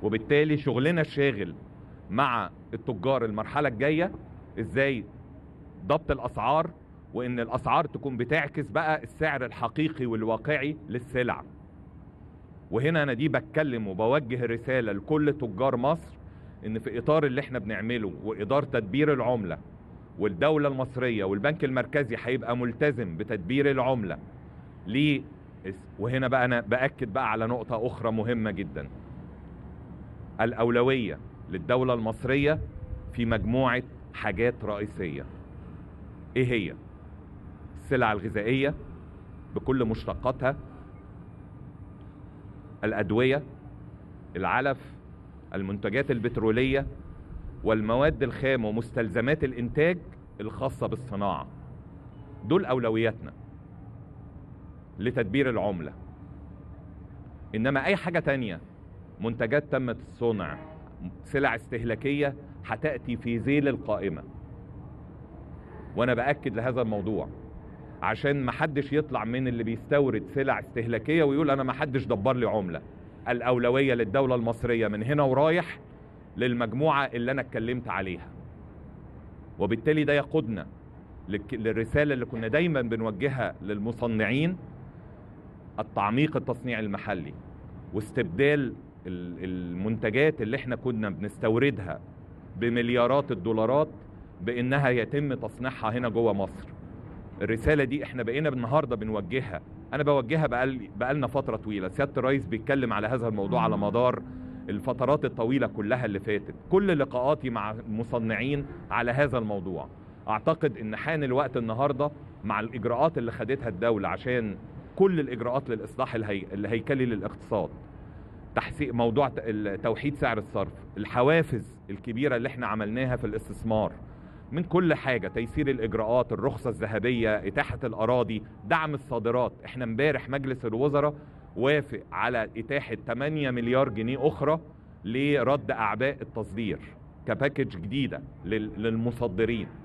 وبالتالي شغلنا الشاغل مع التجار المرحله الجايه ازاي ضبط الاسعار وان الاسعار تكون بتعكس بقى السعر الحقيقي والواقعي للسلع وهنا انا دي بتكلم وبوجه رساله لكل تجار مصر ان في اطار اللي احنا بنعمله وادار تدبير العمله والدوله المصريه والبنك المركزي هيبقى ملتزم بتدبير العمله ليه وهنا بقى انا باكد بقى على نقطه اخرى مهمه جدا الاولويه للدوله المصريه في مجموعه حاجات رئيسيه ايه هي السلع الغذائيه بكل مشتقاتها الادويه العلف المنتجات البتروليه والمواد الخام ومستلزمات الانتاج الخاصه بالصناعه دول اولوياتنا لتدبير العمله انما اي حاجه تانية منتجات تمت الصنع سلع استهلاكيه هتاتي في ذيل القائمه وانا باكد لهذا الموضوع عشان ما حدش يطلع من اللي بيستورد سلع استهلاكيه ويقول انا ما حدش دبر لي عمله الاولويه للدوله المصريه من هنا ورايح للمجموعه اللي انا اتكلمت عليها وبالتالي ده يقودنا للرساله اللي كنا دايما بنوجهها للمصنعين التعميق التصنيع المحلي واستبدال المنتجات اللي احنا كنا بنستوردها بمليارات الدولارات بانها يتم تصنيعها هنا جوه مصر الرساله دي احنا بقينا النهارده بنوجهها انا بوجهها بقال بقالنا فتره طويله سياده الرئيس بيتكلم على هذا الموضوع على مدار الفترات الطويله كلها اللي فاتت كل لقاءاتي مع المصنعين على هذا الموضوع اعتقد ان حان الوقت النهارده مع الاجراءات اللي خدتها الدوله عشان كل الاجراءات للاصلاح الهي... الهيكلي للاقتصاد تحسين موضوع توحيد سعر الصرف الحوافز الكبيره اللي احنا عملناها في الاستثمار من كل حاجة تيسير الإجراءات الرخصة الذهبية إتاحة الأراضي دعم الصادرات إحنا امبارح مجلس الوزراء وافق على إتاحة 8 مليار جنيه أخرى لرد أعباء التصدير كباكج جديدة للمصدرين